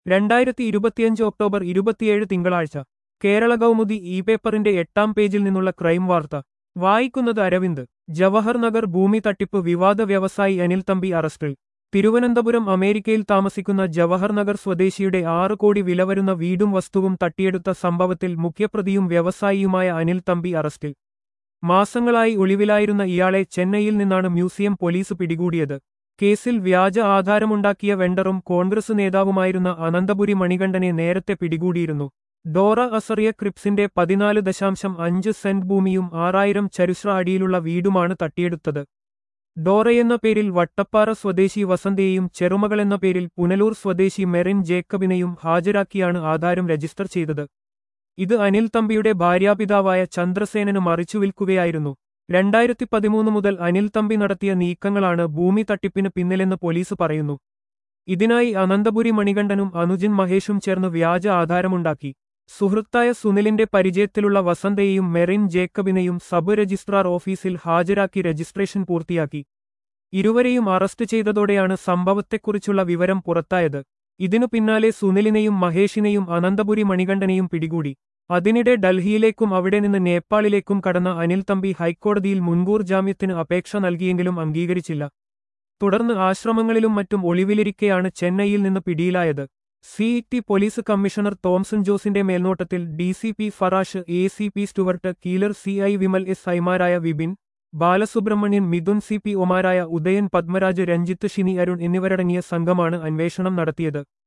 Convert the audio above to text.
രണ്ടായിരത്തി ഇരുപത്തിയഞ്ച് ഒക്ടോബർ ഇരുപത്തിയേഴ് തിങ്കളാഴ്ച കേരള കൗമുദി ഇ പേപ്പറിന്റെ എട്ടാം പേജിൽ നിന്നുള്ള ക്രൈം വാർത്ത വായിക്കുന്നത് അരവിന്ദ് ജവഹർ നഗർ ഭൂമി തട്ടിപ്പ് വിവാദ വ്യവസായി അനിൽ തമ്പി അറസ്റ്റിൽ തിരുവനന്തപുരം അമേരിക്കയിൽ താമസിക്കുന്ന ജവഹർ നഗർ സ്വദേശിയുടെ ആറ് കോടി വില വരുന്ന വീടും വസ്തുവും തട്ടിയെടുത്ത സംഭവത്തിൽ മുഖ്യപ്രതിയും വ്യവസായിയുമായ അനിൽ തമ്പി അറസ്റ്റിൽ മാസങ്ങളായി ഒളിവിലായിരുന്ന ഇയാളെ ചെന്നൈയിൽ നിന്നാണ് മ്യൂസിയം പോലീസ് പിടികൂടിയത് കേസിൽ വ്യാജ ആധാരമുണ്ടാക്കിയ വെണ്ടറും കോൺഗ്രസ് നേതാവുമായിരുന്ന അനന്തപുരി മണികണ്ഠനെ നേരത്തെ പിടികൂടിയിരുന്നു ഡോറ അസറിയ ക്രിപ്സിന്റെ പതിനാല് ദശാംശം അഞ്ച് സെന്റ് ഭൂമിയും ആറായിരം ചരുശ്ര അടിയിലുള്ള വീടുമാണ് തട്ടിയെടുത്തത് ഡോറയെന്ന പേരിൽ വട്ടപ്പാറ സ്വദേശി വസന്തയെയും ചെറുമകളെന്ന പേരിൽ പുനലൂർ സ്വദേശി മെറിൻ ജേക്കബിനെയും ഹാജരാക്കിയാണ് ആധാരം രജിസ്റ്റർ ചെയ്തത് ഇത് അനിൽ തമ്പിയുടെ ഭാര്യാപിതാവായ ചന്ദ്രസേനന് മറിച്ചുവിൽക്കുകയായിരുന്നു രണ്ടായിരത്തി പതിമൂന്ന് മുതൽ അനിൽ തമ്പി നടത്തിയ നീക്കങ്ങളാണ് ഭൂമി തട്ടിപ്പിന് പിന്നിലെന്ന് പോലീസ് പറയുന്നു ഇതിനായി അനന്തപുരി മണികണ്ഠനും അനുജിൻ മഹേഷും ചേർന്ന് വ്യാജ ആധാരമുണ്ടാക്കി സുഹൃത്തായ സുനിലിന്റെ പരിചയത്തിലുള്ള വസന്തയെയും മെറിൻ ജേക്കബിനെയും സബ് രജിസ്ട്രാർ ഓഫീസിൽ ഹാജരാക്കി രജിസ്ട്രേഷൻ പൂർത്തിയാക്കി ഇരുവരെയും അറസ്റ്റ് ചെയ്തതോടെയാണ് സംഭവത്തെക്കുറിച്ചുള്ള വിവരം പുറത്തായത് ഇതിനു പിന്നാലെ സുനിലിനെയും മഹേഷിനെയും അനന്തപുരി മണികണ്ഠനെയും പിടികൂടി അതിനിടെ ഡൽഹിയിലേക്കും അവിടെ നിന്ന് നേപ്പാളിലേക്കും കടന്ന അനിൽ തമ്പി ഹൈക്കോടതിയിൽ മുൻകൂർ ജാമ്യത്തിന് അപേക്ഷ നൽകിയെങ്കിലും അംഗീകരിച്ചില്ല തുടർന്ന് ആശ്രമങ്ങളിലും മറ്റും ഒളിവിലിരിക്കെയാണ് ചെന്നൈയിൽ നിന്ന് പിടിയിലായത് സിഇടി പോലീസ് കമ്മീഷണർ തോംസൺ ജോസിന്റെ മേൽനോട്ടത്തിൽ D C P Farash A C P Stuart Keeler C I Vimal S ഐമാരായ വിപിൻ ബാലസുബ്രഹ്മണ്യൻ മിഥുൻ സി പി ഒമാരായ ഉദയൻ പത്മരാജ് രഞ്ജിത്ത് ഷിനി അരുൺ എന്നിവരടങ്ങിയ സംഘമാണ് അന്വേഷണം നടത്തിയത്